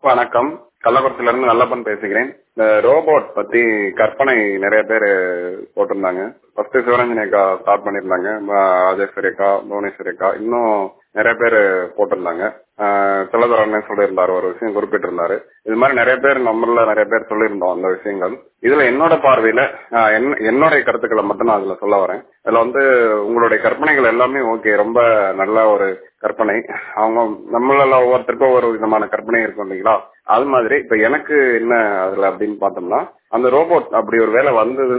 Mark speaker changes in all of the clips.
Speaker 1: வணக்கம் கள்ளக்குறிச்சியில இருந்து நல்லப்பன் பேசுகிறேன் இந்த ரோபோட் பத்தி கற்பனை நிறைய பேர் போட்டிருந்தாங்க ஃபர்ஸ்ட் சிவரஞ்சனி அக்கா ஸ்டார்ட் பண்ணியிருந்தாங்க ராஜேஸ்வரி அக்கா புவனேஸ்வரி அக்கா இன்னும் நிறைய பேர் போட்டிருந்தாங்க செல்லதுரன் சொல்லியிருந்தாரு ஒரு விஷயம் குறிப்பிட்டிருந்தாரு இது மாதிரி நிறைய பேர் நம்மள நிறைய பேர் சொல்லியிருந்தோம் அந்த விஷயங்கள் இதுல என்னோட பார்வையில என்னுடைய கருத்துக்களை மட்டும் நான் அதுல சொல்ல வரேன் இதுல வந்து உங்களுடைய கற்பனைகள் எல்லாமே ஓகே ரொம்ப நல்ல ஒரு கற்பனை அவங்க நம்மள ஒவ்வொருத்தருக்கும் ஒரு விதமான கற்பனை இருக்கும் இல்லைங்களா அது மாதிரி இப்ப எனக்கு என்ன அதுல அப்படின்னு பார்த்தோம்னா அந்த ரோபோட் அப்படி ஒரு வேலை வந்தது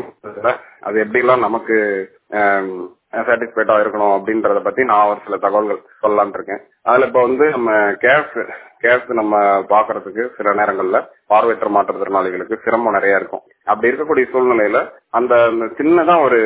Speaker 1: அது எப்படிலாம் நமக்கு சாட்டிஸ்ஃபைடா இருக்கணும் அப்படின்றத பத்தி நான் ஒரு சில தகவல்கள் சொல்லலான் இருக்கேன் அதுல இப்ப வந்து நம்ம கேஸ் கேஸ் நம்ம பாக்குறதுக்கு சில நேரங்கள்ல பார்வையற்ற மாற்றுத்திறனாளிகளுக்கு சிரமம் நிறைய இருக்கும் அப்படி இருக்கக்கூடிய சூழ்நிலையில அந்த சின்னதா ஒரு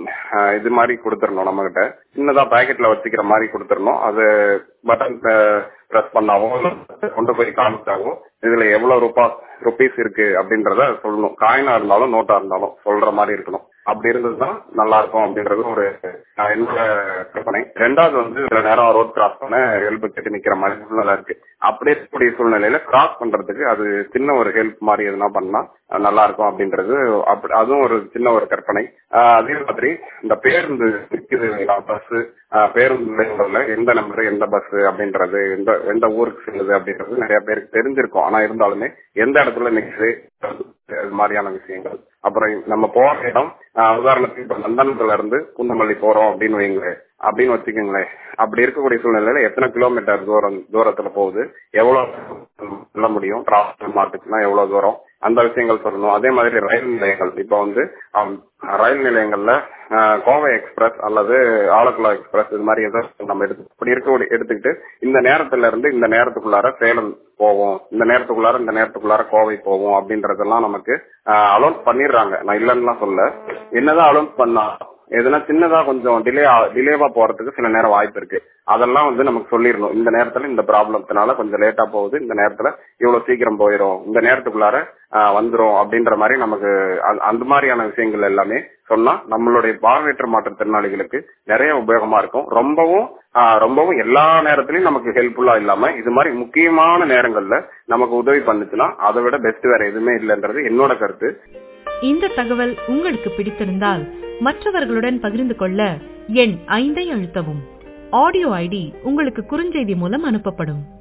Speaker 1: இது மாதிரி கொடுத்துடணும் நம்ம கிட்ட சின்னதா பாக்கெட்ல வச்சுக்கிற மாதிரி கொடுத்துடணும் அது பட்டன் பிரஸ் பண்ணாவோ கொண்டு போய் காமிச்சாவோ இதுல எவ்வளவு ரூபா ருபீஸ் இருக்கு அப்படின்றத சொல்லணும் காயினா இருந்தாலும் நோட்டா இருந்தாலும் சொல்ற மாதிரி இருக்கணும் அப்படி இருந்ததுதான் நல்லா இருக்கும் அப்படின்றது ஒரு என்னோட கற்பனை ரெண்டாவது வந்து சில நேரம் ரோட் கிராஸ் பண்ண ஹெல்ப் கேட்டு நிக்கிற மாதிரி சூழ்நிலை இருக்கு அப்படி இருக்கக்கூடிய சூழ்நிலையில கிராஸ் பண்றதுக்கு அது சின்ன ஒரு ஹெல்ப் மாதிரி எதுனா பண்ணா நல்லா இருக்கும் அப்படின்றது அதுவும் ஒரு சின்ன ஒரு கற்பனை அதே மாதிரி இந்த பேருந்து நிக்குது பஸ் பேருந்து நிலையங்கள்ல எந்த நம்பர் எந்த பஸ் அப்படின்றது எந்த எந்த ஊருக்கு செல்லுது அப்படின்றது நிறைய பேருக்கு தெரிஞ்சிருக்கும் ஆனா இருந்தாலுமே எந்த இடத்துல நிக்குது இது மாதிரியான விஷயங்கள் அப்புறம் நம்ம போற இடம் உதாரணத்துக்கு இப்ப நந்தனத்துல இருந்து குந்தமல்லி போறோம் அப்படின்னு வைங்க அப்படின்னு வச்சுக்கோங்களேன் அப்படி இருக்கக்கூடிய சூழ்நிலையில எத்தனை கிலோமீட்டர் தூரம் தூரத்துல போகுது எவ்வளவு சொல்ல முடியும் டிரான்ஸ்போர்ட் மாட்டுக்குன்னா எவ்வளவு தூரம் அந்த விஷயங்கள் சொல்லணும் அதே மாதிரி ரயில் நிலையங்கள் இப்ப வந்து ரயில் நிலையங்கள்ல கோவை எக்ஸ்பிரஸ் அல்லது ஆலக்குளா எக்ஸ்பிரஸ் இது மாதிரி ஏதாவது நம்ம எடுத்து இப்படி இருக்க எடுத்துக்கிட்டு இந்த நேரத்துல இருந்து இந்த நேரத்துக்குள்ளார சேலம் போவோம் இந்த நேரத்துக்குள்ளார இந்த நேரத்துக்குள்ளார கோவை போவோம் அப்படின்றதெல்லாம் நமக்கு அலௌன்ஸ் பண்ணிடுறாங்க நான் இல்லைன்னு சொல்ல என்னதான் அலௌன்ஸ் பண்ணா எதுனா சின்னதா கொஞ்சம் டிலே டிலேவா போறதுக்கு சில நேரம் வாய்ப்பு இருக்கு அதெல்லாம் வந்து நமக்கு சொல்லிடணும் இந்த நேரத்துல இந்த ப்ராப்ளத்தினால கொஞ்சம் லேட்டா போகுது இந்த நேரத்துல இவ்வளவு சீக்கிரம் போயிடும் இந்த நேரத்துக்குள்ளார வந்துரும் அப்படின்ற மாதிரி நமக்கு அந்த மாதிரியான விஷயங்கள் எல்லாமே சொன்னா நம்மளுடைய பார்வையற்ற மாற்றுத்திறனாளிகளுக்கு நிறைய உபயோகமா இருக்கும் ரொம்பவும் ரொம்பவும் எல்லா நேரத்திலயும் நமக்கு ஹெல்ப்ஃபுல்லா இல்லாம இது மாதிரி முக்கியமான நேரங்கள்ல நமக்கு உதவி பண்ணுச்சுன்னா அதை விட பெஸ்ட் வேற எதுவுமே இல்லைன்றது என்னோட கருத்து
Speaker 2: இந்த தகவல் உங்களுக்கு பிடித்திருந்தால் மற்றவர்களுடன் பகிர்ந்து கொள்ள எண் ஐந்தை அழுத்தவும் ஆடியோ ஐடி உங்களுக்கு குறுஞ்செய்தி மூலம் அனுப்பப்படும்